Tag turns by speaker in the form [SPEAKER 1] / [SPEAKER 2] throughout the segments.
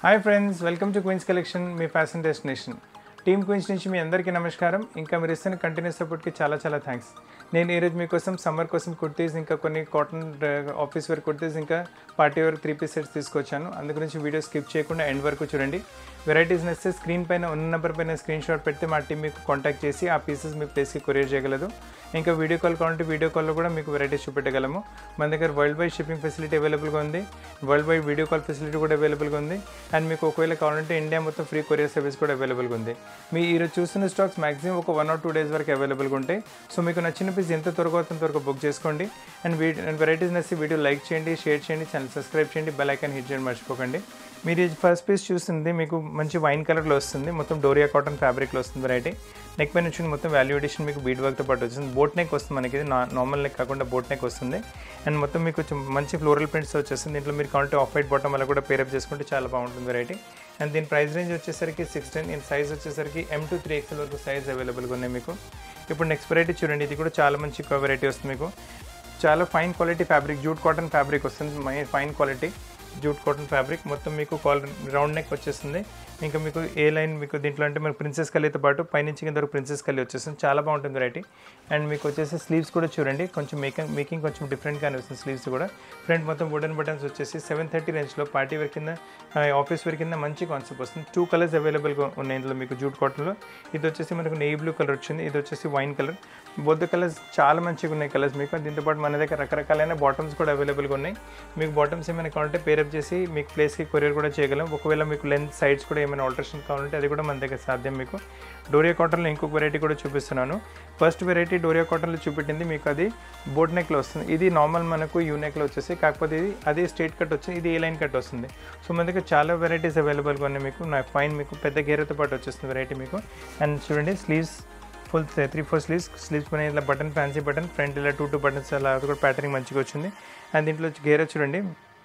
[SPEAKER 1] Hi friends welcome to Queens collection మీ fashion destination team Queens నుంచి మీ అందరికీ నమస్కారం ఇంకా మీరు ఇస్తున్న కంటిన్యూస్ సపోర్ట్కి చాలా చాలా థ్యాంక్స్ నేను ఈరోజు మీకోసం సమ్మర్ కోసం కుర్తీస్ ఇంకా కొన్ని కాటన్ ఆఫీస్ వేర్ కుర్తీస్ ఇంకా party wear three piece sets తీసుకొచ్చాను అందు గురించి వీడియో స్కిప్ చేయకుండా ఎండ్ వరకు చూడండి వెరైటీస్ నచ్చితే స్క్రీన్ పైన ఉన్న నెంబర్ పైన స్క్రీన్ షాట్ పెడితే మా టీం మీకు కాంటాక్ట్ చేసి ఆ పీసెస్ మీ ప్లేస్కి కొరియర్ చేయగలదు ఇంకా వీడియో కాల్ కావాలంటే వీడియో కాల్లో కూడా మీకు వెరైటీస్ చూపెట్టగలము మన దగ్గర వరల్డ్ వైడ్ షిప్పింగ్ ఫెసిలిటీ అవైలబుల్గా ఉంది world wide video call facility కూడా అవైలబుల్గా ఉంది అండ్ మీకు ఒకవేళ కావాలంటే ఇండియా మొత్తం ఫ్రీ కొరియర్ సర్వీస్ కూడా అవైలబుల్గా ఉంది మీ ఈరోజు చూస్తున్న స్టాక్స్ మాక్సిమం ఒక వన్ ఆర్ టూ డేస్ వరకు అవైలబుల్గా ఉంటాయి సో మీకు నచ్చిన పీస్ ఎంత త్వరగా అంత త్వరగా బుక్ చేసుకోండి అండ్ వీడియో అండ్ వెరైటీస్ నచ్చి వీడియో లైక్ చేయండి షేర్ చేయండి ఛానల్ సబ్స్క్రైబ్ చేయండి బెల్ ఐకాన్ హిట్ చేయండి మర్చిపోకండి మీరు ఈ ఫస్ట్ పీస్ చూస్తుంది మీకు మంచి వైన్ కలర్లో వస్తుంది మొత్తం డోరియా కాటన్ ఫ్యాబ్రిక్లో వస్తుంది వెరైటీ నెక్ పైన వచ్చింది మొత్తం వాల్యూ ఎడిషన్ మీకు బీట్ వర్క్తో పాటు వస్తుంది బోట్ నెక్ వస్తుంది మనకి ఇది నార్మల్ నెక్ కాకుండా బోట్ నెక్ వస్తుంది అండ్ మొత్తం మీకు కొంచెం మంచి ఫ్లోరల్ ప్రింట్స్ వచ్చేస్తుంది దీంట్లో మీరు కావాలంటే ఆఫ్ వైట్ బాటమ్ అలా కూడా పేరప్ చేసుకుంటే చాలా బాగుంటుంది వెరైటీ అండ్ దీని ప్రైస్ రేంజ్ వచ్చేసరికి సిక్స్టీన్ ఇన్ సైజ్ వచ్చేసరికి ఎం టు త్రీ ఎక్స్ఎల్ వరకు సైజ్ అవైలబుల్గా ఉన్నాయి మీకు ఇప్పుడు నెక్స్ట్ వెరైటీ చూడండి ఇది కూడా చాలా మంచి వెరైటీ వస్తుంది మీకు చాలా fine quality fabric jute cotton fabric వస్తుంది my fine quality jute cotton fabric మొత్తం మీకు కాల్ రౌండ్ నెక్ వచ్చేస్తుంది ఇంకా మీకు ఏ లైన్ మీకు దీంట్లో అంటే మీకు ప్రిన్సెస్ కలీతో పాటు పైనుంచి కింద వరకు ప్రిన్సెస్ కలీ వచ్చేస్తుంది చాలా బాగుంటుంది వెరైటీ అండ్ మీకు వచ్చేసి స్లీవ్స్ కూడా చూడండి కొంచెం మేకింగ్ మేకింగ్ కొంచెం డిఫరెంట్గానే వస్తుంది స్లీవ్స్ కూడా ఫ్రంట్ మొత్తం వుడెన్ బటన్స్ వచ్చేసి సెవెన్ థర్టీ రేంజ్లో పార్టీ వేర్ కింద ఆఫీస్ వేర్ కింద మంచి కాన్సెప్ట్ వస్తుంది టూ కలర్స్ అవైలబుల్గా ఉన్నాయి ఇందులో మీకు జూట్ కాటన్లో ఇది వచ్చేసి మనకు నెయ్యి బ్లూ కలర్ వచ్చింది ఇది వచ్చేసి వైన్ కలర్ బొద్ద కలర్స్ చాలా మంచిగా ఉన్నాయి కలర్స్ మీకు దీంతో పాటు మన దగ్గర రకరకాలైన బాటమ్స్ కూడా అవైలబుల్గా ఉన్నాయి మీకు బాటమ్స్ ఏమైనా కావాలంటే పేరప్ చేసి మీకు ప్లేస్కి కొరియర్ కూడా చేయగలం ఒకవేళ మీకు లెంత్ సైడ్స్ కూడా ఏమైనా ఆల్టరేషన్ కావాలంటే అది కూడా మన దగ్గర సాధ్యం మీకు డోరియా కాటన్లో ఇంకొక వెరైటీ కూడా చూపిస్తున్నాను ఫస్ట్ వెరైటీ డోరియా కాటన్లో చూపెట్టింది మీకు అది బోట్ నెక్లో వస్తుంది ఇది నార్మల్ మనకు యూ నెక్లో వచ్చేసి కాకపోతే ఇది అదే స్ట్రేట్ కట్ వచ్చింది ఇది ఏ లైన్ కట్ వస్తుంది సో మన దగ్గర చాలా వెరైటీస్ అవైలబుల్గా ఉన్నాయి మీకు నా ఫైన్ మీకు పెద్ద గేరతో పాటు వచ్చేస్తుంది వెరైటీ మీకు అండ్ చూడండి sleeves full three four sleeves sleeves పైన ఇలా బటన్ ఫ్యాన్సీ బటన్ ఫ్రంట్ ఇలా టూ టూ బటన్స్ అలా అది కూడా ప్యాటర్నింగ్ మంచిగా వచ్చింది అండ్ దీంట్లో గేర చూడండి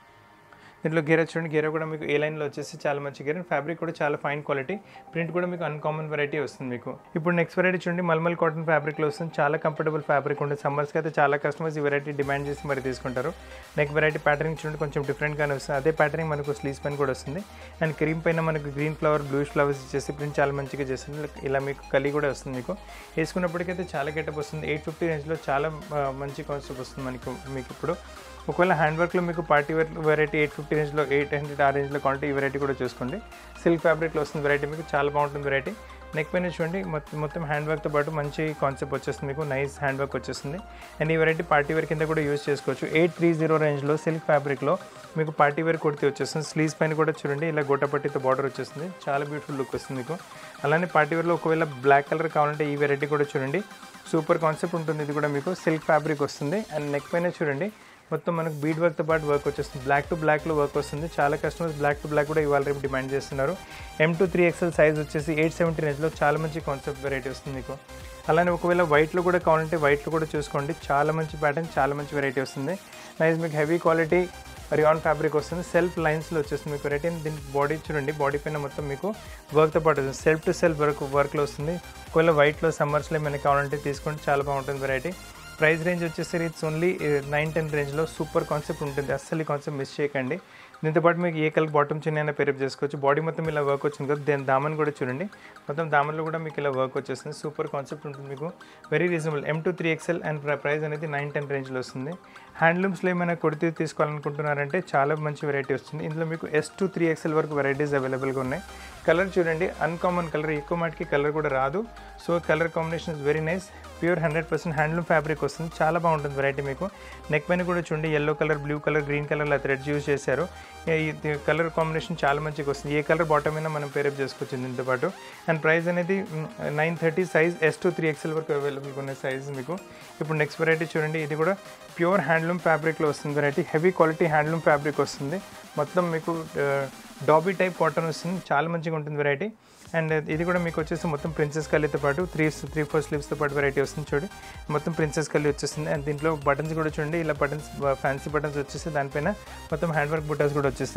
[SPEAKER 1] దీంట్లో గేర చూడండి గేర కూడా మీకు ఏ లైన్లో వచ్చేసి చాలా మంచి గేర ఫ్యాబ్రిక్ కూడా చాలా ఫైన్ క్వాలిటీ ప్రింట్ కూడా మీకు అన్కామన్ వెరైటీ వస్తుంది మీకు ఇప్పుడు నెక్స్ట్ వెరైటీ చూడండి మల్మల్ కాటన్ ఫ్యాబ్రిక్లో వస్తుంది చాలా కంఫర్టబుల్ ఫ్యాబ్రిక్ ఉంటుంది సమ్మర్స్కి అయితే చాలా కస్టమర్స్ ఈ వెరైటీ డిమాండ్ చేసి మరి తీసుకుంటారు నెక్ వెరైటీ ప్యాటర్నింగ్ చూడండి కొంచెం డిఫరెంట్గానే వస్తుంది అదే ప్యాటర్నింగ్ మనకు స్లీవ్స్ పైన కూడా వస్తుంది అండ్ క్రీమ్ పైన మనకు గ్రీన్ ఫ్లవర్ బ్లూష్ ఫ్లవర్స్ ఇచ్చేసి ప్రింట్ చాలా మంచిగా చేస్తుంది ఇలా మీకు కలీ కూడా వస్తుంది మీకు వేసుకున్నప్పటికైతే చాలా గెటప్ వస్తుంది ఎయిట్ ఫిఫ్టీ రేంజ్లో చాలా మంచి కాన్సెప్ట్ వస్తుంది మనకు మీకు ఇప్పుడు ఒకవేళ హ్యాండ్ వర్క్లో మీకు party wear variety eight fifty రేంజ్లో ఎయిట్ హండ్రెడ్ ఆ రేంజ్లో కావాలంటే ఈ వెరైటీ కూడా చూసుకోండి సిల్క్ ఫ్యాబ్రిక్లో వస్తుంది వెరైటీ మీకు చాలా బాగుంటుంది వెరైటీ నెక్ పైన చూడండి మొత్తం మొత్తం హ్యాండ్ వర్క్తో పాటు మంచి కాన్సెప్ట్ వచ్చేస్తుంది మీకు నైస్ హ్యాండ్ వర్క్ వచ్చేస్తుంది అండ్ ఈ వెరైటీ పార్టీ వేర్ కింద కూడా యూస్ చేసుకోవచ్చు ఎయిట్ త్రీ జీరో రేంజ్లో సిల్క్ ఫ్యాబ్రిక్లో మీకు పార్టీ వేర్ కుర్తి వచ్చేస్తుంది స్లీవ్స్ పైన కూడా చూడండి ఇలా గోటపట్టితో బార్డర్ వచ్చేస్తుంది చాలా బ్యూటిఫుల్ లుక్ వస్తుంది మీకు అలానే పార్టీ వేర్లో ఒకవేళ బ్లాక్ కలర్ కావాలంటే ఈ వెరైటీ కూడా చూడండి సూపర్ కాన్సెప్ట్ ఉంటుంది ఇది కూడా మీకు సిల్క్ ఫ్యాబ్రిక్ వస్తుంది అండ్ నెక్ పైన చూడండి మొత్తం మనకు బీడ్ వర్క్తో పాటు వర్క్ వచ్చేస్తుంది బ్లాక్ టు బ్లాక్లో వర్క్ వస్తుంది చాలా కస్టమర్స్ బ్లాక్ టు బ్లాక్ కూడా ఇవాళ రేపు డిమాండ్ చేస్తున్నారు M to three XL size వచ్చేసి ఎయిట్ సెవెంటీ రేంజ్లో చాలా మంచి కాన్సెప్ట్ వెరైటీ వస్తుంది మీకు అలానే ఒకవేళ వైట్లో కూడా కావాలంటే వైట్లో కూడా చూసుకోండి చాలా మంచి ప్యాటర్న్ చాలా మంచి వెరైటీ వస్తుంది నైస్ మీకు హెవీ క్వాలిటీ రియాన్ ఫ్యాబ్రిక్ వస్తుంది సెల్ఫ్ లైన్స్లో వచ్చేస్తుంది మీకు వెరైటీ దీని బాడీ చూడండి బాడీ పైన మొత్తం మీకు వర్క్తో పాటు వస్తుంది సెల్ఫ్ టు సెల్ఫ్ వర్క్ వర్క్లో వస్తుంది ఒకవేళ వైట్లో సమ్మర్స్లో ఏమైనా కావాలంటే తీసుకోండి చాలా బాగుంటుంది వెరైటీ ప్రైస్ రేంజ్ వచ్చేసరి ఇట్స్ ఓన్లీ నైన్ టెన్ రేంజ్లో సూపర్ కాన్సెప్ట్ ఉంటుంది అస్సలు ఈ కాన్సెప్ట్ మిస్ చేయకండి దీంతో పాటు మీకు ఏ కలర్ బాటమ్ చిన్న అయినా పేరప్ చేసుకోవచ్చు బాడీ మొత్తం ఇలా వర్క్ వచ్చింది కదా దాని దామన్ కూడా చూడండి మొత్తం దామన్లో కూడా మీకు ఇలా వర్క్ వచ్చేస్తుంది సూపర్ కాన్సెప్ట్ ఉంటుంది మీకు very reasonable M to three XL and price అనేది నైన్ టెన్ రేంజ్లో వస్తుంది హ్యాండ్లూమ్స్లో ఏమైనా కుర్తీ తీసుకోవాలనుకుంటున్నారంటే చాలా మంచి వెరైటీ వస్తుంది ఇందులో మీకు ఎస్ టూ త్రీ ఎక్స్ఎల్ వరకు వెరైటీస్ అవైలబుల్గా ఉన్నాయి కలర్ చూడండి అన్కామన్ కలర్ ఎక్కువ మాటికి కలర్ కూడా రాదు so colour combination is very nice pure hundred percent handloom fabric వస్తుంది చాలా బాగుంటుంది వెరైటీ మీకు నెక్ పైన కూడా చూడండి yellow colour blue colour green కలర్లో థ్రెడ్స్ యూస్ చేశారు ఈ కలర్ కాంబినేషన్ చాలా మంచిగా వస్తుంది ఏ కలర్ బాటమ్ అయినా మనం పేరప్ చేసుకోవచ్చు దీంతో పాటు అండ్ ప్రైస్ అనేది nine thirty size S to three XL వరకు అవైలబుల్గా ఉన్న సైజ్ మీకు ఇప్పుడు నెక్స్ట్ వెరైటీ చూడండి ఇది కూడా ప్యూర్ హ్యాండ్లూమ్ ఫ్యాబ్రిక్లో వస్తుంది variety heavy quality handloom fabric వస్తుంది మొత్తం మీకు డాబీ టైప్ కాటన్ వస్తుంది చాలా మంచిగా ఉంటుంది వెరైటీ అండ్ ఇది కూడా మీకు వచ్చేసి మొత్తం ప్రిన్సెస్ కల్లీతో పాటు త్రీ త్రీ ఫోర్ స్లీవ్స్తో పాటు వెరైటీ వస్తుంది చూడండి మొత్తం ప్రిన్సెస్ కల్లీ వచ్చేస్తుంది అండ్ దీంట్లో బటన్స్ కూడా చూడండి ఇలా బటన్స్ ఫ్యాన్సీ బటన్స్ వచ్చేసి దానిపైన మొత్తం హ్యాండ్ వర్క్ బుటాస్ కూడా వచ్చేస్తాయి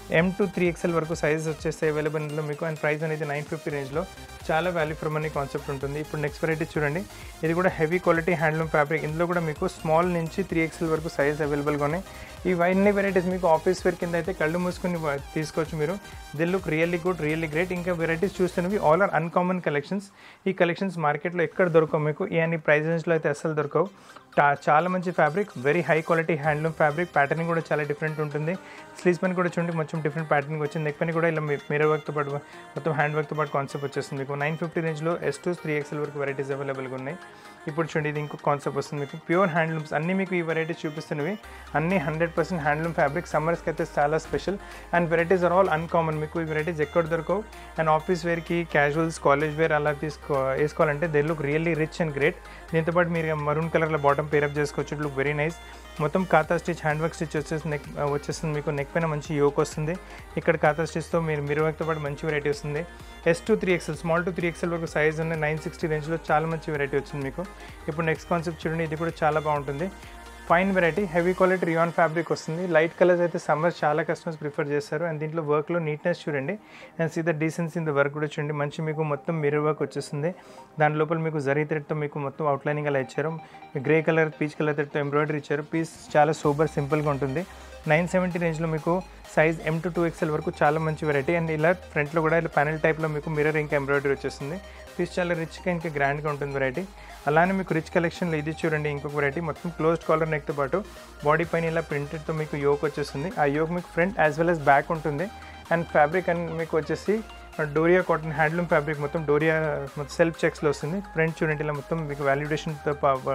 [SPEAKER 1] ఎం టు త్రీ ఎక్స్ఎల్ వరకు సైజ్ వచ్చేస్తే అవైలబుల్ ఇందులో మీకు అండ్ ప్రైస్ అనేది నైన్ ఫిఫ్టీ రేంజ్లో చాలా వాల్యూ ఫర్ మనీ కాన్సెప్ట్ ఉంటుంది ఇప్పుడు నెక్స్ట్ వెరైటీ చూడండి ఇది కూడా హెవీ క్వాలిటీ హ్యాండ్లూమ్ ఫ్యాబ్రిక్ ఇందులో కూడా మీకు స్మాల్ నుంచి త్రీ ఎక్స్ఎల్ వరకు సైజ్ అవైలబుల్గా ఉన్నాయి ఈ అన్ని వెరైటీస్ మీకు ఆఫీస్ వేర్ కింద అయితే కళ్ళు మూసుకుని వా- తీసుకోవచ్చు మీరు they'll look really good really great ఇంకా వెరైటీస్ చూస్తున్నవి ఆల్ ఆర్ అన్కామన్ కలెక్షన్స్ ఈ కలెక్షన్స్ మార్కెట్లో ఎక్కడ దొరకవు మీకు ఈ అన్ని ప్రైస్ రేంజ్లో అయితే అస్సలు దొరకవు టా- చాలా మంచి fabric very high quality handloom fabric patterning కూడా చాలా డిఫరెంట్ ఉంటుంది స్లీవ్స్ పని కూడా చూడండి కొంచెం డిఫరెంట్ ప్యాటర్నింగ్ వచ్చింది నెక్ పని కూడా ఇలా మీరే వర్క్తో పాటు మొత్తం హ్యాండ్ వర్క్తో పాటు కాన్సెప్ట్ వచ్చేస్తుంది మీకు నైన్ ఫిఫ్టీ రేంజ్లో ఎస్ టూ త్రీ ఎక్స్ఎల్ వరకు వెరైటీస్ అవైలబుల్గా ఉన్నాయి ఇప్పుడు చూడండి ఇది ఇంకో కాన్సెప్ట్ వస్తుంది మీకు ప్యూర్ హ్యాండ్లూమ్స్ అన్నీ మీకు ఈ వెరైటీస్ చూపిస్తున్నవి అన్ని హండ్రెడ్ పర్సెంట్ హ్యాండ్లూమ్ ఫ్యాబ్రిక్ సమ్మర్స్కి అయితే చాలా special and varieties are all uncommon మీకు ఈ వెరైటీస్ ఎక్కడ దొరకవు అండ్ ఆఫీస్ వేర్కి క్యాజువల్స్ కాలేజ్ వేర్ అలా తీసుకో వేసుకోవాలంటే they look really rich and great దీంతో పాటు మీరు మరూన్ కలర్లో బాటమ్ పేరప్ చేసుకోవచ్చు ఇట్ లుక్ వెరీ నైస్ మొత్తం kantha stitch hand work stitch వచ్చేసి నెక్ వచ్చేస్తుంది మీకు నెక్ పైన మంచి యోక్ వస్తుంది ఇక్కడ కాతా స్టిచ్తో మీరు మీరు వర్క్తో పాటు మంచి వెరైటీ వస్తుంది S to three XL small to three XL వరకు సైజ్ ఉన్న నైన్ సిక్స్టీ రేంజ్లో చాలా మంచి వెరైటీ వచ్చింది మీకు ఇప్పుడు నెక్స్ట్ కాన్సెప్ట్ చూడండి ఇది కూడా చాలా బాగుంటుంది fine variety heavy quality rayon fabric వస్తుంది లైట్ కలర్స్ అయితే సమ్మర్ చాలా కస్టమర్స్ ప్రిఫర్ చేస్తారు అండ్ దీంట్లో వర్క్లో నీట్నెస్ చూడండి and see the decency in the work కూడా చూడండి మంచి మీకు మొత్తం మిర్రర్ వర్క్ వచ్చేస్తుంది దాని లోపల మీకు జరీ థ్రెడ్తో మీకు మొత్తం అవుట్లైనింగ్ అలా ఇచ్చారు గ్రే కలర్ పీచ్ కలర్ థ్రెడ్తో ఎంబ్రాయిడరీ ఇచ్చారు పీస్ చాలా సూపర్ సింపుల్గా ఉంటుంది నైన్ సెవెంటీ రేంజ్లో మీకు size M to two XL వరకు చాలా మంచి వెరైటీ అండ్ ఇలా ఫ్రంట్లో కూడా ఇలా ప్యానల్ టైప్లో మీకు మిర్రర్ ఇంకా ఎంబ్రాయిడరీ వచ్చేస్తుంది పీస్ చాలా రిచ్గా ఇంకా గ్రాండ్గా ఉంటుంది వెరైటీ అలానే మీకు రిచ్ కలెక్షన్లో ఇది చూడండి ఇంకొక వెరైటీ మొత్తం క్లోజ్డ్ కాలర్ నెక్తో పాటు బాడీ పైన ఇలా ప్రింటెడ్తో మీకు యోక్ వచ్చేస్తుంది ఆ యోక్ మీకు front as well as back ఉంటుంది అండ్ ఫ్యాబ్రిక్ అండ్ మీకు వచ్చేసి డోరియా కాటన్ హ్యాండ్లూమ్ ఫ్యాబ్రిక్ మొత్తం డోరియా మొత్తం సెల్ఫ్ చెక్స్లో వస్తుంది ఫ్రంట్ చూడండి ఇలా మొత్తం మీకు వాల్యుడేషన్తో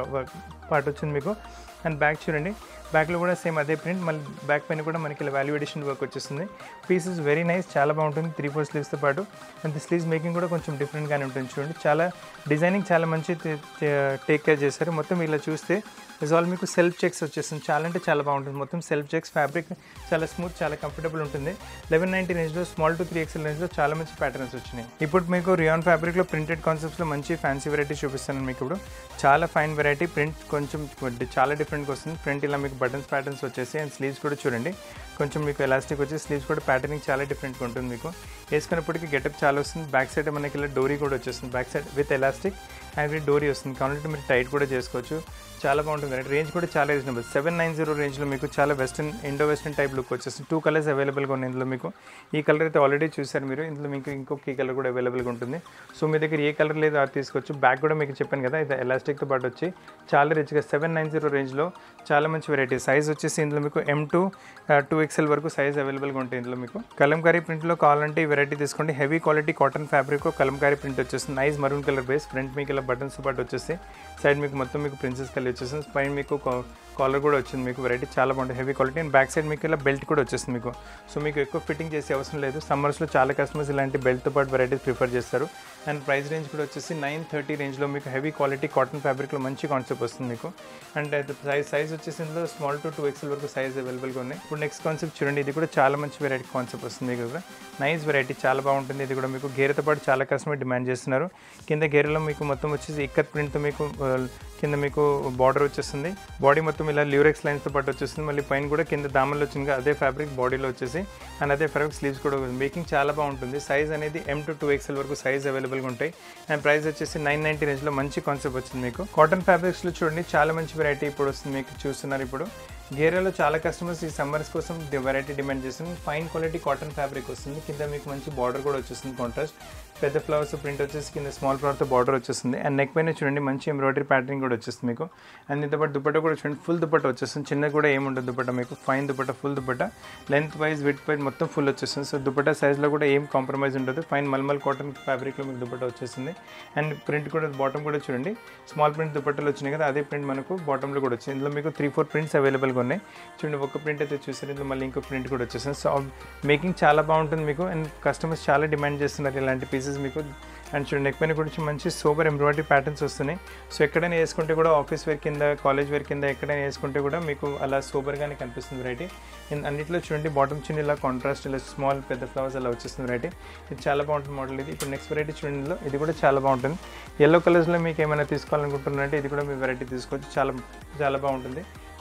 [SPEAKER 1] పాటు వచ్చింది మీకు అండ్ బ్యాక్ చూడండి బ్యాక్లో కూడా సేమ్ అదే ప్రింట్ మళ్ళీ బ్యాక్ పైన కూడా మనకి ఇలా వాల్యుడేషన్ వర్క్ వచ్చేస్తుంది పీసెస్ వెరీ నైస్ చాలా బాగుంటుంది త్రీ ఫోర్ స్లీవ్స్తో పాటు అండ్ స్లీవ్స్ మేకింగ్ కూడా కొంచెం డిఫరెంట్గానే ఉంటుంది చూడండి చాలా డిజైనింగ్ చాలా మంచి టేక్ కేర్ చేశారు మొత్తం ఇలా చూస్తే ఇస్ ఆల్ మీకు సెల్ఫ్ చెక్స్ వచ్చేస్తుంది చాలా అంటే చాలా బాగుంటుంది మొత్తం సెల్ఫ్ చెక్స్ ఫ్యాబ్రిక్ చాలా స్మూత్ చాలా కంఫర్టబుల్ ఉంటుంది లెవెన్ నైంటీ రేంజ్లో స్మాల్ టు త్రీ ఎక్స్ఎల్ రేంజ్లో చాలా మంచి ప్యాటర్న్స్ వచ్చినాయి ఇప్పుడు మీకు రియాన్ ఫ్యాబ్రిక్లో ప్రింటెడ్ కాన్సెప్ట్స్లో మంచి ఫ్యాన్సీ వెరైటీ చూపిస్తాను మీకు ఇప్పుడు చాలా ఫైన్ వెరైటీ ప్రింట్ కొంచెం చాలా డిఫరెంట్గా వస్తుంది ప్రింట్ ఇలా మీకు బటన్స్ ప్యాటర్న్స్ వచ్చేసి అండ్ స్లీవ్స్ కూడా చూడండి కొంచెం మీకు ఎలాస్టిక్ వచ్చి స్లీవ్స్ కూడా ప్యాటర్నింగ్ చాలా డిఫరెంట్గా ఉంటుంది మీకు వేసుకున్నప్పటికీ గెటప్ చాలా వస్తుంది బ్యాక్ సైడ్ మనకి ఇలా డోరీ కూడా వచ్చేస్తుంది back side with elastic and with dori వస్తుంది కాబట్టి మీరు టైట్ కూడా చేసుకోవచ్చు చాలా బాగుంటుంది రేంజ్ కూడా చాలా రీజనబుల్ సెవెన్ నైన్ జీరో రేంజ్లో మీకు చాలా western Indo western type look వచ్చేస్తుంది టూ కలర్స్ అవైలబుల్గా ఉన్నాయి ఇందులో మీకు ఈ కలర్ అయితే ఆల్రెడీ చూసారు మీరు ఇందులో మీకు ఇంకొక ఈ కలర్ కూడా అవైలబుల్గా ఉంటుంది సో మీ దగ్గర ఏ కలర్ లేదు అది తీసుకోవచ్చు బ్యాక్ కూడా మీకు చెప్పాను కదా ఇది ఎలాస్టిక్తో పాటు వచ్చి చాలా రిచ్గా సెవెన్ నైన్ జీరో రేంజ్లో చాలా మంచి వెరైటీ సైజ్ వచ్చేసి ఇందులో మీకు ఎం టూ టూ ఎక్స్ఎల్ వరకు సైజ్ అవైలబుల్గా ఉంటాయి ఇందులో మీకు కలంకారీ ప్రింట్లో కావాలంటే ఈ వెరైటీ తీసుకోండి heavy quality cotton fabric kalamkari print వచ్చేస్తుంది nice maroon colour base front మీకు ఇలా బటన్స్ పాటు వచ్చేసి సైడ్ మీకు మొత్తం మీకు ప్రిన్సెస్ కలర్ వచ్చేస్తుంది పైన మీకు కాలర్ కూడా వచ్చింది మీకు వెరైటీ చాలా బాగుంటుంది heavy quality and back side మీకు ఇలా బెల్ట్ కూడా వచ్చేస్తుంది మీకు సో మీకు ఎక్కువ ఫిట్టింగ్ చేసే అవసరం లేదు సమ్మర్స్లో చాలా కస్టమర్స్ ఇలాంటి బెల్ట్తో పాటు వెరైటీస్ ప్రిఫర్ చేస్తారు అండ్ ప్రైస్ రేంజ్ కూడా వచ్చేసి నైన్ థర్టీ రేంజ్లో మీకు హెవీ క్వాలిటీ కాటన్ ఫ్యాబ్రిక్లో మంచి కాన్సెప్ట్ వస్తుంది మీకు అండ్ సైజ్ సైజ్ వచ్చేసి ఇందులో స్మాల్ టు టూ ఎక్స్ఎల్ వరకు సైజ్ అవైలబుల్గా ఉన్నాయి ఇప్పుడు నెక్స్ట్ కాన్సెప్ట్ చూడండి ఇది కూడా చాలా మంచి వెరైటీ కాన్సెప్ట్ వస్తుంది మీకు కూడా నైస్ వెరైటీ చాలా బాగుంటుంది ఇది కూడా మీకు గేరతో పాటు చాలా కస్టమర్ డిమాండ్ చేస్తున్నారు కింద గేరలో మీకు మొత్తం వచ్చేసి ఇక్కత్ ప్రింట్తో మీకు ఆ, కింద మీకు బార్డర్ వచ్చేస్తుంది బాడీ మొత్తం ఇలా ల్యూరెక్స్ లైన్స్తో పాటు వచ్చేస్తుంది మళ్ళీ పైన కూడా కింద దామల్లో వచ్చింది కదా, అదే ఫ్యాబ్రిక్ బాడీలో వచ్చేసి అండ్ అదే ఫ్యాబ్రిక్ స్లీవ్స్ కూడా మేకింగ్ చాలా బాగుంటుంది సైజ్ అనేది ఎం టు టూ ఎక్స్ఎల్ వరకు సైజ్ అవైలబుల్గా ఉంటాయి అండ్ ప్రైస్ వచ్చేసి నైన్ నైంటీ రేంజ్లో మంచి కాన్సెప్ట్ వచ్చింది మీకు కాటన్ ఫ్యాబ్రిక్స్లో చూడండి చాలా మంచి వెరైటీ ఇప్పుడు వస్తుంది మీకు చూస్తున్నారు ఇప్పుడు గేరాలో చాలా కస్టమర్స్ ఈ సమ్మర్స్ కోసం వెరైటీ డిమాండ్ చేస్తుంది ఫైన్ క్వాలిటీ కాటన్ ఫ్యాబ్రిక్ వస్తుంది కింద మీకు మంచి బార్డర్ కూడా వచ్చేస్తుంది కాంట్రాస్ట్ పెద్ద ఫ్లవర్స్ ప్రింట్ వచ్చేసి కింద స్మాల్ ఫ్లవర్తో బార్డర్ వచ్చేస్తుంది అండ్ నెక్ పైన చూడండి మంచి ఎంబ్రాయిడరీ ప్యాటర్నింగ్ కూడా వచ్చేస్తుంది మీకు అండ్ దీంతో పాటు దుపట్ట కూడా చూడండి ఫుల్ దుపట్ట వచ్చేస్తుంది చిన్న కూడా ఏముంటుంది దుపట్ట మీకు fine dupatta full dupatta length wise with wise మొత్తం ఫుల్ వచ్చేస్తుంది సో దుపట్ట సైజ్లో కూడా ఏం కాంప్రమైజ్ ఉండదు ఫైన్ మల్మల్ కాటన్ ఫ్యాబ్రిక్లో మీకు దుపట్ట వచ్చేస్తుంది అండ్ ప్రింట్ కూడా బాటమ్ కూడా చూడండి స్మాల్ ప్రింట్ దుపట్టలు వచ్చినాయి కదా అదే ప్రింట్ మనకు బాటంలో కూడా వచ్చింది ఇందులో మీకు త్రీ ఫోర్ ప్రింట్స్ అవైలబుల్గా ఉన్నాయి చూడండి ఒక ప్రింట్ అయితే చూసారు ఇందులో మళ్ళీ ఇంకో ప్రింట్ కూడా వచ్చేస్తుంది సో మేకింగ్ చాలా బాగుంటుంది మీకు అండ్ కస్టమర్స్ చాలా డిమాండ్ చేస్తున్నారు ఇలాంటి పీసెస్ మీకు అండ్ చూడండి నెక్ పైన కూడా మంచి సూపర్ ఎంబ్రాయిడరీ ప్యాటర్న్స్ వస్తున్నాయి సో ఎక్కడైనా వేసుకుంటే కూడా ఆఫీస్ వేర్ కింద కాలేజ్ వేర్ కింద ఎక్కడైనా వేసుకుంటే కూడా మీకు అలా సూపర్గానే కనిపిస్తుంది వెరైటీ అండ్ అన్నిట్లో చూడండి బాటమ్ చిన్న ఇలా కాంట్రాస్ట్ ఇలా స్మాల్ పెద్ద ఫ్లవర్స్ అలా వచ్చేస్తుంది వెరైటీ ఇది చాలా బాగుంటుంది మోడల్ ఇది ఇప్పుడు నెక్స్ట్ వెరైటీ చూడండి ఇందులో ఇది కూడా చాలా బాగుంటుంది ఎల్లో కలర్స్లో మీకు ఏమైనా తీసుకోవాలనుకుంటున్నారంటే ఇది కూడా మీ వెరైటీ తీసుకోవచ్చు చాలా చాలా బాగుంటుంది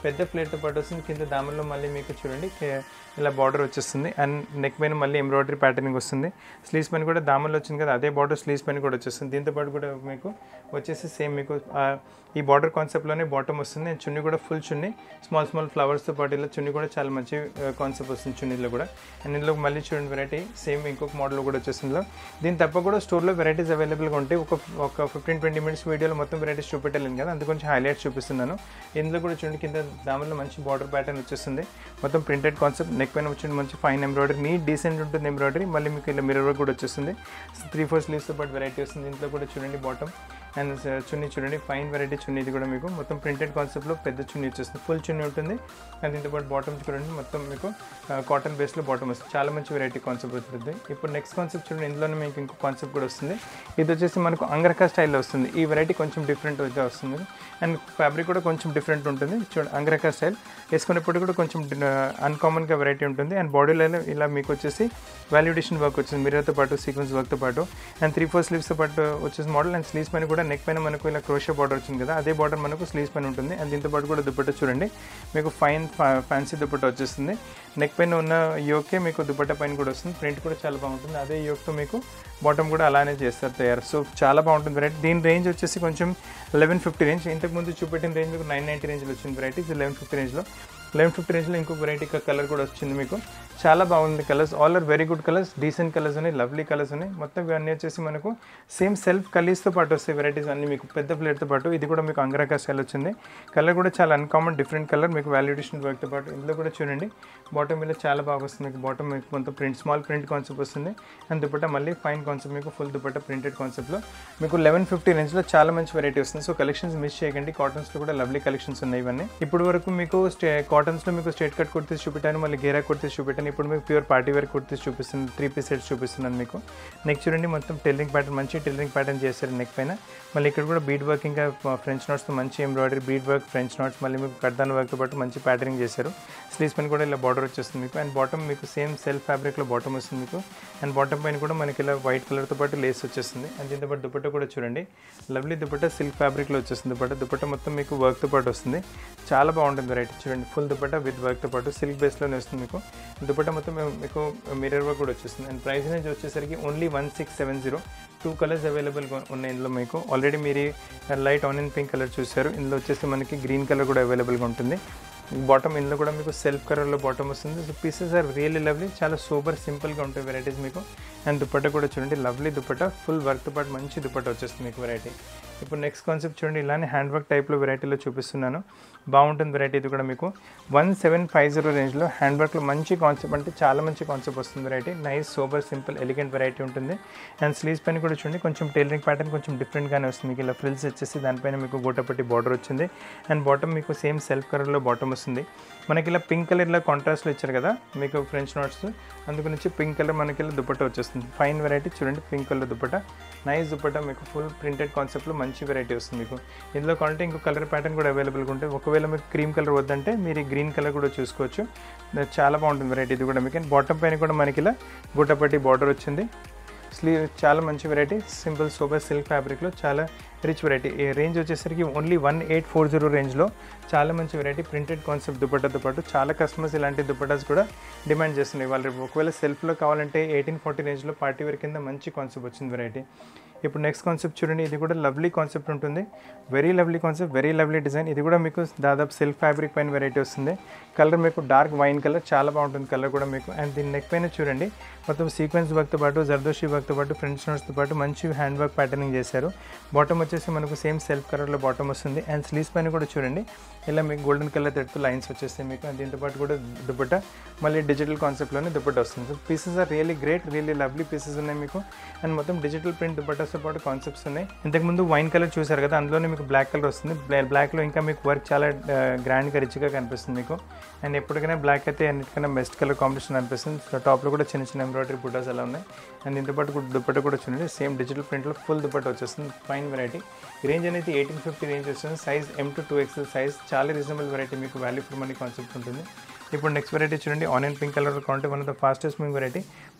[SPEAKER 1] పెద్ద ప్లేట్తో పాటు వస్తుంది కింద దామల్లో మళ్ళీ మీకు చూడండి కే- ఇలా బార్డర్ వచ్చేస్తుంది అండ్ నెక్ పైన మళ్ళీ ఎంబ్రాయిడరీ ప్యాటర్నింగ్ వస్తుంది స్లీవ్స్ పైన కూడా దామల్లో వచ్చింది కదా అదే బార్డర్ స్లీవ్స్ పైన కూడా వచ్చేస్తుంది దీంతో పాటు కూడా మీకు వచ్చేసి సేమ్ మీకు ఆ, ఈ బార్డర్ కాన్సెప్ట్లోనే బాటమ్ వస్తుంది అండ్ చున్నీ కూడా ఫుల్ చున్నీ స్మాల్ స్మాల్ ఫ్లవర్స్తో పాటు ఇలా చున్నీ కూడా చాలా మంచి కాన్సెప్ట్ వస్తుంది చున్నీలో కూడా అండ్ ఇందులో మళ్ళీ చూడండి వెరైటీ సేమ్ ఇంకొక మోడల్ కూడా వచ్చేసింది ఇందులో. దీని తప్ప కూడా స్టోర్లో వెరైటీస్ అవైలబుల్గా ఉంటాయి ఒక ఒక ఫిఫ్టీన్ ట్వంటీ మినిట్స్ వీడియోలో మొత్తం వెరైటీస్ చూపెట్టలేను కదా అందుకు కొంచెం హైలైట్స్ చూపిస్తున్నాను ఇందులో కూడా చూడండి కింద దానిలో మంచి బార్డర్ ప్యాటర్న్ వచ్చేస్తుంది మొత్తం ప్రింటెడ్ కాన్సెప్ట్ నెక్ పైన వచ్చింది మంచి ఫైన్ ఎంబ్రాయిడరీ నీట్ డీసెంట్ ఉంటుంది ఎంబ్రాయిడరీ మళ్ళీ మీకు ఇలా మిర్రర్ వర్క్ కూడా వచ్చేస్తుంది త్రీ ఫోర్ స్లీవ్స్తో పాటు వెరైటీ వస్తుంది ఇంట్లో కూడా చూడండి బాటమ్ అండ్ చున్నీ చూడండి ఫైన్ వెరైటీ చున్నీ ఇది కూడా మీకు మొత్తం ప్రింటెడ్ కాన్సెప్ట్లో పెద్ద చున్నీ వచ్చేస్తుంది ఫుల్ చున్నీ ఉంటుంది అండ్ దీంతో పాటు బాటమ్ చూడండి మొత్తం మీకు కాటన్ బేస్లో బాటమ్ వస్తుంది చాలా మంచి వెరైటీ కాన్సెప్ట్ వస్తుంది ఇప్పుడు నెక్స్ట్ కాన్సెప్ట్ చూడండి ఇందులోనే మీకు ఇంకో కాన్సెప్ట్ కూడా వస్తుంది ఇది వచ్చేసి మనకు అంగరకా స్టైల్లో వస్తుంది ఈ వెరైటీ కొంచెం డిఫరెంట్గా వస్తుంది అండ్ ఫ్యాబ్రిక్ కూడా కొంచెం డిఫరెంట్ ఉంటుంది చూడండి అంగరకా స్టైల్ వేసుకునేప్పుడు కూడా కొంచెం అన్కామన్గా వెరైటీ ఉంటుంది అండ్ బాడీలో ఇలా మీకు వచ్చేసి వాల్యుడేషన్ వర్క్ వచ్చింది మిర్రర్తో పాటు సీక్వెన్స్ వర్క్తో పాటు అండ్ త్రీ ఫోర్ స్లీవ్స్తో పాటు వచ్చేసి మోడల్ అండ్ స్లీవ్స్ పైన కూడా నెక్ పైన మనకు ఇలా క్రోషియా బార్డర్ వచ్చింది కదా అదే బార్డర్ మనకు స్లీవ్స్ పైన ఉంటుంది అండ్ దీంతో పాటు కూడా దుపట్టా చూడండి మీకు ఫైన్ ఫ్యాన్సీ దుపట్టా వచ్చేస్తుంది నెక్ పైన ఉన్న యోకే మీకు దుపట్టా పైన కూడా వస్తుంది ప్రింట్ కూడా చాలా బాగుంటుంది అదే యోక్తో మీకు బాటమ్ కూడా అలానే చేస్తారు తయారు సో చాలా బాగుంటుంది వెరైటీ దీని రేంజ్ వచ్చేసి కొంచెం లెవెన్ ఫిఫ్టీ రేంజ్ ఇంతకుముందు చూపెట్టిన రేంజ్ మీకు నైన్ నైంటీ రేంజ్లో వచ్చింది వెరైటీ ఇది లెవెన్ ఫిఫ్టీ రేంజ్లో లెవెన్ ఫిఫ్టీ రేంజ్లో ఇంకో వెరైటీ కలర్ కూడా వచ్చింది మీకు చాలా బాగుంది colours all are very good colours decent colours ఉన్నాయి లవ్లీ కలర్స్ ఉన్నాయి మొత్తం ఇవన్నీ వచ్చేసి మనకు సేమ్ సెల్ఫ్ కలీస్తో పాటు వస్తాయి వెరైటీస్ అన్ని మీకు పెద్ద ప్లేట్తో పాటు ఇది కూడా మీకు అంగరాకా స్టైల్ వచ్చింది కలర్ కూడా చాలా అన్కామన్ డిఫరెంట్ కలర్ మీకు వాల్యుడేషన్ వర్క్తో పాటు ఇందులో కూడా చూడండి బాటమ్ మీద చాలా బాగా వస్తుంది మీకు బాటమ్ మీకు మొత్తం ప్రింట్ స్మాల్ ప్రింట్ కాన్సెప్ట్ వస్తుంది అండ్ దుపట్టా మళ్ళీ ఫైన్ కాన్సెప్ట్ మీకు ఫుల్ దుపట్టా ప్రింటెడ్ కాన్సెప్ట్లో మీకు లెవెన్ ఫిఫ్టీ రేంజ్లో చాలా మంచి వెరైటీ వస్తుంది సో కలెక్షన్స్ మిస్ చేయకండి కాటన్స్లో కూడా లవ్లీ కలెక్షన్స్ ఉన్నాయి ఇవన్నీ ఇప్పుడు వరకు మీకు స్టే కాటన్స్లో మీకు స్ట్రేట్ కట్ కుర్తీస్ చూపెట్టాను మళ్ళీ గేరా కుర్తీస్ చూపెట్టాను ఇప్పుడు మీకు ప్యూర్ పార్టీ వేర్ కుర్తీస్ చూపిస్తున్నాను త్రీ పీస్ సెట్స్ చూపిస్తున్నాను మీకు నెక్ చూడండి మొత్తం టెల్లరింగ్ ప్యాటర్న్ మంచి టెల్లరింగ్ ప్యాటర్న్ చేశారు నెక్ పైన మళ్ళీ ఇక్కడ కూడా బీడ్ వర్క్ ఇంకా ఫ్రెంచ్ నోట్స్తో మంచి embroidery bead work French knots మళ్ళీ మీకు కడ్దాన్ వర్క్తో పాటు మంచి ప్యాటర్నింగ్ చేశారు స్లీవ్స్ పైన కూడా ఇలా బార్డర్ వచ్చేస్తుంది మీకు అండ్ బాటమ్ మీకు సేమ్ సెల్ఫ్ ఫ్యాబ్రిక్లో బాటమ్ వస్తుంది మీకు అండ్ బాటమ్ పైన కూడా మనకి ఇలా వైట్ కలర్తో పాటు లేస్ వచ్చేస్తుంది అండ్ దీంతో పాటు దుపట్టా కూడా చూడండి లవ్లీ దుపట్టా సిల్క్ ఫ్యాబ్రిక్లో వచ్చేస్తుంది దుపట్టా దుపట్టా మొత్తం మీకు వర్క్తో పాటు వస్తుంది చాలా బాగుంటుంది వెరైటీ చూడండి ఫుల్ దుపట్టా విత్ వర్క్తో పాటు సిల్క్ బేస్లోనే వస్తుంది మీకు దుపట్టా మొత్తం మీకు మిర్రర్ వర్క్ కూడా వచ్చేస్తుంది అండ్ ప్రైస్ రేంజ్ వచ్చేసరికి only one six seven zero two colours అవైలబుల్గా ఉన్నాయి ఇందులో మీకు ఆల్రెడీ మీరు లైట్ ఆనియన్ పింక్ కలర్ చూసారు ఇందులో వచ్చేసి మనకి గ్రీన్ కలర్ కూడా అవైలబుల్గా ఉంటుంది బాటమ్ ఇందులో కూడా మీకు సెల్ఫ్ కలర్లో బాటమ్ వస్తుంది so pieces are really lovely చాలా సూపర్ సింపుల్గా ఉంటాయి వెరైటీస్ మీకు అండ్ దుపట్టా కూడా చూడండి లవ్లీ దుపట్టా ఫుల్ వర్క్తో పాటు మంచి దుపట్టా వచ్చేస్తుంది మీకు వెరైటీ ఇప్పుడు నెక్స్ట్ కాన్సెప్ట్ చూడండి ఇలానే హ్యాండ్ వర్క్ టైప్లో వెరైటీలో చూపిస్తున్నాను బాగుంటుంది వెరైటీ ఇది కూడా మీకు వన్ సెవెన్ ఫైవ్ జీరో రేంజ్లో హ్యాండ్ వర్క్లో మంచి కాన్సెప్ట్ అంటే చాలా మంచి కాన్సెప్ట్ వస్తుంది variety nice super simple elegant variety ఉంటుంది అండ్ స్లీవ్స్ పైన కూడా చూడండి కొంచెం టైలరింగ్ ప్యాటర్న్ కొంచెం డిఫరెంట్గానే వస్తుంది మీకు ఇలా ఫ్రిల్స్ వచ్చేసి దానిపైన మీకు గోటపట్టి బార్డర్ వచ్చింది అండ్ బాటమ్ మీకు సేమ్ సెల్ఫ్ కలర్లో బాటమ్ వస్తుంది మనకి ఇలా పింక్ కలర్ ఇలా కాంట్రాస్ట్లో ఇచ్చారు కదా మీకు ఫ్రెంచ్ నోట్స్ అందుకు నుంచి పింక్ కలర్ మనకి ఇలా దుపట్టా వచ్చేస్తుంది ఫైన్ వెరైటీ చూడండి pink colour dupatta nice dupatta మీకు ఫుల్ ప్రింటెడ్ కాన్సెప్ట్లో మంచి వెరైటీ వస్తుంది మీకు ఇందులో కావాలంటే ఇంకో కలర్ ప్యాటర్న్ కూడా అవైలబుల్గా ఉంటుంది ఒకవేళ మీకు క్రీమ్ కలర్ వద్దంటే మీరు ఈ గ్రీన్ కలర్ కూడా చూసుకోవచ్చు చాలా బాగుంటుంది వెరైటీ ఇది కూడా మీకు అండ్ బాటమ్ పైన కూడా మనకి ఇలా గుట్టపట్టి బార్డర్ వచ్చింది స్లీవ్ చాలా మంచి వెరైటీ సింపుల్ సూపర్ సిల్క్ ఫ్యాబ్రిక్లో చాలా రిచ్ వెరైటీ ఈ రేంజ్ వచ్చేసరికి only one eight four zero రేంజ్లో చాలా మంచి వెరైటీ ప్రింటెడ్ కాన్సెప్ట్ దుపట్టాతో పాటు చాలా కస్టమర్స్ ఇలాంటి దుపట్టాస్ కూడా డిమాండ్ చేస్తున్నాయి వాళ్ళు రేపు ఒకవేళ సెల్ఫ్లో కావాలంటే ఎయిటీన్ ఫార్టీ రేంజ్లో పార్టీ వేర్ కింద మంచి కాన్సెప్ట్ వచ్చింది వెరైటీ ఇప్పుడు నెక్స్ట్ కాన్సెప్ట్ చూడండి ఇది కూడా లవ్లీ కాన్సెప్ట్ ఉంటుంది very lovely concept very lovely design ఇది కూడా మీకు దాదాపు సెల్ఫ్ ఫ్యాబ్రిక్ పైన వెరైటీ వస్తుంది కలర్ మీకు డార్క్ వైన్ కలర్ చాలా బాగుంటుంది కలర్ కూడా మీకు అండ్ దీని నెక్ పైన చూడండి మొత్తం సీక్వెన్స్ వర్క్తో పాటు జర్దోషి వర్క్తో పాటు ఫ్రెండ్స్ నోట్స్తో పాటు మంచి హ్యాండ్ వర్క్ ప్యాటర్నింగ్ చేశారు బాటమ్ వచ్చేసి మనకు సేమ్ సెల్ఫ్ కలర్లో బాటమ్ వస్తుంది అండ్ స్లీవ్స్ పైన కూడా చూడండి ఇలా మీకు గోల్డెన్ కలర్ తెట్టు లైన్స్ వచ్చేస్తాయి మీకు అండ్ దీంతో పాటు కూడా దుపట్టా మళ్ళీ డిజిటల్ కాన్సెప్ట్లోనే దుపట్టా వస్తుంది so pieces are really great really lovely pieces ఉన్నాయి మీకు అండ్ మొత్తం డిజిటల్ ప్రింట్ దుపట్టాస్తో పాటు కాన్సెప్ట్స్ ఉన్నాయి ఇంతకుముందు వైన్ కలర్ చూసారు కదా అందులోనే మీకు బ్లాక్ కలర్ వస్తుంది బ్లాక్లో ఇంకా మీకు వర్క్ చాలా గ్రాండ్గా రిచ్గా కనిపిస్తుంది మీకు అండ్ ఎప్పటికైనా బ్లాక్ అయితే అన్నిటికన్నా బెస్ట్ కలర్ కాంబినేషన్ అనిపిస్తుంది సో టాప్లో కూడా చిన్న చిన్న ఎంబ్రాయిడరీ బుటాస్ అలా ఉన్నాయి అండ్ దీంతో పాటు కూడా దుపట్ట కూడా చూడండి సేమ్ డిజిటల్ ప్రింట్లో ఫుల్ దుపట్ట వచ్చేస్తుంది ఫైన్ వెరైటీ రేంజ్ అనేది ఎయిటీన్ ఫిఫ్టీ రేంజ్ వస్తుంది size M to two XL size చాలా రీజనబుల్ వెరైటీ మీకు వాల్యూ ఫర్ మనీ కాన్సెప్ట్ ఉంటుంది ఇప్పుడు నెక్స్ట్ వెరైటీ చూడండి ఆనియన్ పింక్ కలర్ కావాలంటే one of the fastest moving variety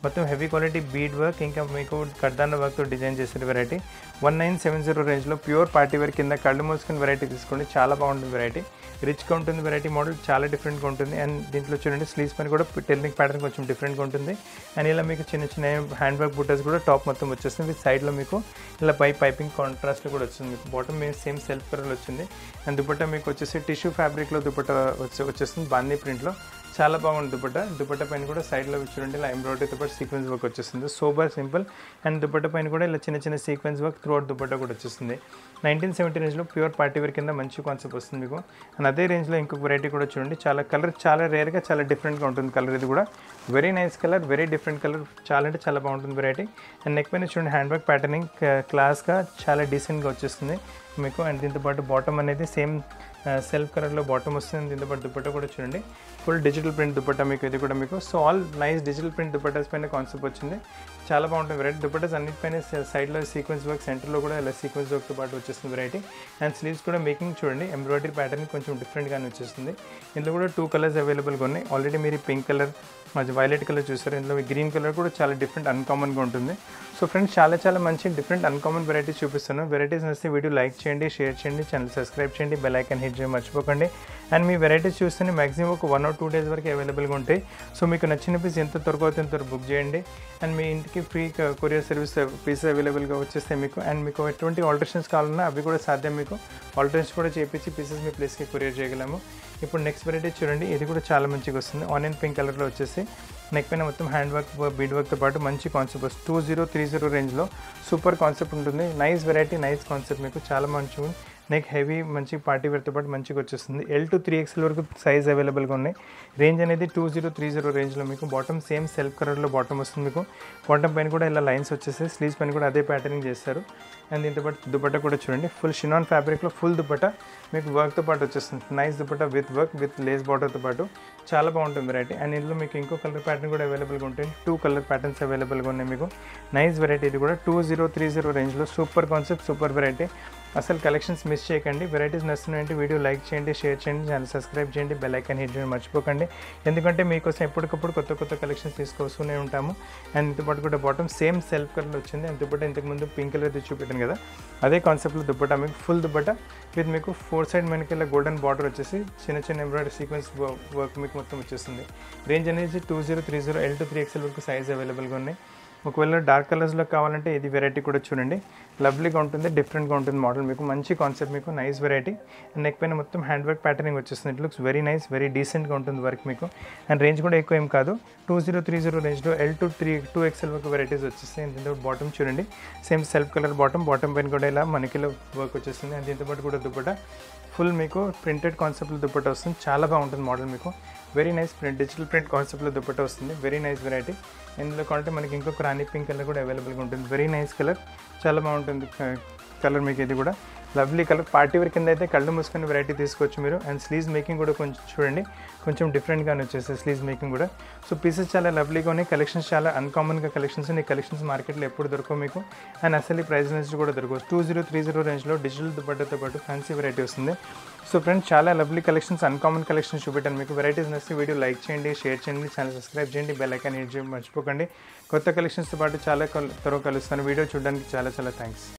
[SPEAKER 1] మొత్తం హెవీ క్వాలిటీ బీడ్ వర్క్ ఇంకా మీకు కడ్దాన్న వర్క్తో డిజైన్ చేసిన variety one nine seven zero రేంజ్లో ప్యూర్ పార్టీ వేర్ కింద కళ్ళు మూసుకుని వెరైటీ తీసుకోండి చాలా బాగుంటుంది వెరైటీ రిచ్గా ఉంటుంది వెరైటీ మోడల్ చాలా డిఫరెంట్గా ఉంటుంది అండ్ దీంట్లో చూడండి స్లీవ్స్ పని కూడా టెక్నిక్ ప్యాటర్న్ కొంచెం డిఫరెంట్గా ఉంటుంది అండ్ ఇలా మీకు చిన్న చిన్న హ్యాండ్ వర్క్ బుట్టర్స్ కూడా టాప్ మొత్తం వచ్చేస్తుంది విత్ సైడ్లో మీకు ఇలా పై పైపింగ్ కాంట్రాస్ట్లో కూడా వచ్చింది మీకు బాటమ్ మీద సేమ్ సెల్ఫ్ కలర్ వచ్చింది అండ్ దుపట్టా మీకు వచ్చేసి టిష్యూ ఫ్యాబ్రిక్లో దుపట్టా వచ్చే వచ్చేస్తుంది బాందీ ప్రింట్లో చాలా బాగుంది దుపట్టా దుపట్టా పైన కూడా సైడ్లో చూడండి ఇలా ఎంబ్రాయిడరీతో పాటు సీక్వెన్స్ వర్క్ వచ్చేస్తుంది సూపర్ సింపుల్ అండ్ దుపట్టా పైన కూడా ఇలా చిన్న చిన్న sequence work throughout dupatta కూడా వచ్చేస్తుంది నైన్టీన్ సెవెంటీ రేంజ్లో ప్యూర్ పార్టీ వేర్ కింద మంచి కాన్సెప్ట్ వస్తుంది మీకు అండ్ అదే రేంజ్లో ఇంకొక వెరైటీ కూడా చూడండి చాలా కలర్ చాలా రేర్గా చాలా డిఫరెంట్గా ఉంటుంది కలర్ ఇది కూడా very nice colour very different colour చాలా అంటే చాలా బాగుంటుంది వెరైటీ అండ్ నెక్ పైన చూడండి హ్యాండ్ వర్క్ ప్యాటర్నింగ్ క్లాస్గా చాలా డీసెంట్గా వచ్చేస్తుంది మీకు అండ్ దీంతో పాటు బాటమ్ అనేది సేమ్ సెల్ఫ్ కలర్లో బాటమ్ వస్తుంది దీంతో పాటు దుపట్టా కూడా చూడండి ఫుల్ డిజిటల్ ప్రింట్ దుపట్టా మీకు ఇది కూడా మీకు so all nice digital print dupattas పైన కాన్సెప్ట్ వచ్చింది చాలా బాగుంటుంది వెరైటీ దుపట్టాస్ అన్నిటిపైన సైడ్లో సీక్వెన్స్ వర్క్ సెంటర్లో కూడా ఇలా సీక్వెన్స్ వర్క్తో పాటు వచ్చేస్తుంది వెరైటీ అండ్ స్లీవ్స్ కూడా మేకింగ్ చూడండి ఎంబ్రాయిడరీ ప్యాటర్న్ కొంచెం డిఫరెంట్గానే వచ్చేస్తుంది ఇందులో కూడా టూ కలర్స్ అవైలబుల్గా ఉన్నాయి ఆల్రెడీ మీరు పింక్ కలర్ మంచి వైలెట్ కలర్ చూసారు ఇందులో గ్రీన్ కలర్ కూడా చాలా డిఫరెంట్ అన్కామన్గా ఉంటుంది సో ఫ్రెండ్స్ చాలా చాలా మంచి డిఫరెంట్ అన్కామన్ వెరైటీస్ చూపిస్తాను వెరైటీస్ నచ్చితే వీడియో లైక్ చేయండి షేర్ చేయండి ఛానల్ సబ్స్క్రైబ్ చేయండి బెల్ ఐకాన్ హిట్ చేయడం మర్చిపోకండి అండ్ మీ వెరైటీస్ చూస్తేనే మాక్సిమం ఒక వన్ ఆర్ టూ డేస్ వరకు అవైలబుల్గా ఉంటాయి సో మీకు నచ్చిన పీస్ ఎంత త్వరగా అవుతుంది అంత బుక్ చేయండి అండ్ మీ ఇంటికి ఫ్రీ కొరియర్ సర్వీస్ పీస్ అవైలబుల్గా వచ్చేస్తాయి మీకు అండ్ మీకు ఎటువంటి ఆల్టరేషన్స్ కావాలన్నా అవి కూడా సాధ్యం మీకు ఆల్టరేషన్స్ కూడా చేపించి పీసెస్ మీ ప్లేస్కి కొరియర్ చేయగలము ఇప్పుడు నెక్స్ట్ వెరైటీ చూడండి ఇది కూడా చాలా మంచిగా వస్తుంది ఆనియన్ పింక్ కలర్లో వచ్చేసి నెక్ పైన మొత్తం హ్యాండ్ వర్క్ బీడ్ వర్క్తో పాటు మంచి కాన్సెప్ట్ వస్తుంది టూ జీరో త్రీ జీరో రేంజ్లో సూపర్ కాన్సెప్ట్ ఉంటుంది నైస్ వెరైటీ నైస్ కాన్సెప్ట్ మీకు చాలా మంచిగా నెక్ హెవీ మంచి పార్టీ వేర్తో పాటు మంచిగా వచ్చేస్తుంది ఎల్ టు త్రీ ఎక్స్ఎల్ వరకు సైజ్ అవైలబుల్గా ఉన్నాయి రేంజ్ అనేది టూ జీరో త్రీ జీరో రేంజ్లో మీకు బాటమ్ సేమ్ సెల్ఫ్ కలర్లో బాటమ్ వస్తుంది మీకు బాటమ్ పైన కూడా ఇలా లైన్స్ వచ్చేసి స్లీవ్స్ పైన కూడా అదే ప్యాటర్నింగ్ చేస్తారు అండ్ దీంతో పాటు దుపట్టా కూడా చూడండి ఫుల్ షినాన్ ఫ్యాబ్రిక్లో ఫుల్ దుపట్టా మీకు వర్క్తో పాటు వచ్చేస్తుంది nice dupatta with work with lace బార్డర్తో పాటు చాలా బాగుంటుంది వెరైటీ అండ్ ఇందులో మీకు ఇంకో కలర్ ప్యాటర్న్ కూడా అవైలబుల్గా ఉంటాయి టూ కలర్ ప్యాటర్న్స్ అవైలబుల్గా ఉన్నాయి మీకు నైస్ వెరైటీ ఇది కూడా టూ జీరో త్రీ జీరో రేంజ్లో సూపర్ కాన్సెప్ట్ సూపర్ వెరైటీ అసలు కలెక్షన్స్ మిస్ చేయకండి వెరైటీస్ నచ్చుతున్నాయంటే వీడియో లైక్ చేయండి షేర్ చేయండి ఛానల్ సబ్స్క్రైబ్ చేయండి బెల్ ఐకాన్ హిట్ చేయడం మర్చిపోకండి ఎందుకంటే మీకోసం ఎప్పటికప్పుడు కొత్త కొత్త కలెక్షన్స్ తీసుకొస్తూనే ఉంటాము అండ్ ఇంత పాటు కూడా బాటమ్ సేమ్ సెల్ఫ్ కలర్ వచ్చింది అండ్ దుప్పట ఇంతకుముందు పింక్ కలర్ చూపెట్టాను కదా అదే కాన్సెప్ట్లో దుప్పట మీకు ఫుల్ దుప్పట విత్ మీకు ఫోర్ సైడ్ మనకి గోల్డెన్ బార్డర్ వచ్చేసి చిన్న చిన్న ఎంబ్రాయిడరీ సీక్వెన్స్ వర్క్ మీకు మొత్తం వచ్చేస్తుంది రేంజ్ అనేది two zero three zero L to three XL వరకు సైజ్ అవైలబుల్గా ఉన్నాయి ఒకవేళ డార్క్ కలర్స్లో కావాలంటే ఇది వెరైటీ కూడా చూడండి లవ్లీగా ఉంటుంది డిఫరెంట్గా ఉంటుంది మోడల్ మీకు మంచి కాన్సెప్ట్ మీకు నైస్ వెరైటీ అండ్ నెక్ పైన మొత్తం హ్యాండ్ వర్క్ ప్యాటర్నింగ్ వచ్చేస్తుంది it looks very nice very డీసెంట్గా ఉంటుంది వర్క్ మీకు అండ్ రేంజ్ కూడా ఎక్కువ ఏం కాదు టూ జీరో త్రీ జీరో రేంజ్లో L to three two XL వరకు వెరైటీస్ వచ్చేస్తాయి దీంతో బాటమ్ చూడండి same self colour bottom bottom పైన కూడా ఇలా మనకిలో వర్క్ వచ్చేస్తుంది అండ్ దీంతో పాటు కూడా దుప్పట ఫుల్ మీకు ప్రింటెడ్ కాన్సెప్ట్లో దుప్పట వస్తుంది చాలా బాగుంటుంది మోడల్ మీకు very nice print digital print కాన్సెప్ట్లో దుప్పట వస్తుంది వెరీ నైస్ వెరైటీ ఇందులో కావాలంటే మనకి ఇంకొక రాణి పింక్ కలర్ కూడా అవైలబుల్గా ఉంటుంది వెరీ నైస్ కలర్ చాలా బాగుంటుంది కలర్ మీకు ఇది కూడా లవ్లీ కలర్ పార్టీ వేర్ కింద అయితే కళ్ళు మూసుకుని వెరైటీ తీసుకోవచ్చు మీరు అండ్ స్లీవ్స్ మేకింగ్ కూడా కొంచెం చూడండి కొంచెం డిఫరెంట్గానే వచ్చేసి స్లీవ్స్ మేకింగ్ కూడా సో పీసెస్ చాలా లవ్లీగా ఉన్నాయి కలెక్షన్స్ చాలా అన్కామన్గా కలెక్షన్స్ ఉన్నాయి కలెక్షన్స్ మార్కెట్లో ఎప్పుడు దొరకవు మీకు అండ్ అసలు ఈ ప్రైస్ నుంచి కూడా దొరకవచ్చు టూ జీరో త్రీ జీరో రేంజ్లో డిజిటల్ దుపట్టతో పాటు ఫ్యాన్సీ వెరైటీ వస్తుంది సో ఫ్రెండ్స్ చాలా లవ్లీ కలెక్షన్స్ అన్కామన్ కలెక్షన్స్ చూపెట్టాను మీకు వెరైటీస్ నచ్చి వీడియో లైక్ చేయండి షేర్ చేయండి ఛానల్ సబ్స్క్రైబ్ చేయండి బెల్ ఐకాన్ హిట్ చేయండి మర్చిపోకండి కొత్త కలెక్షన్స్తో పాటు చాలా త్వరగా కలుస్తాను వీడియో చూడడానికి చాలా చాలా థ్యాంక్స్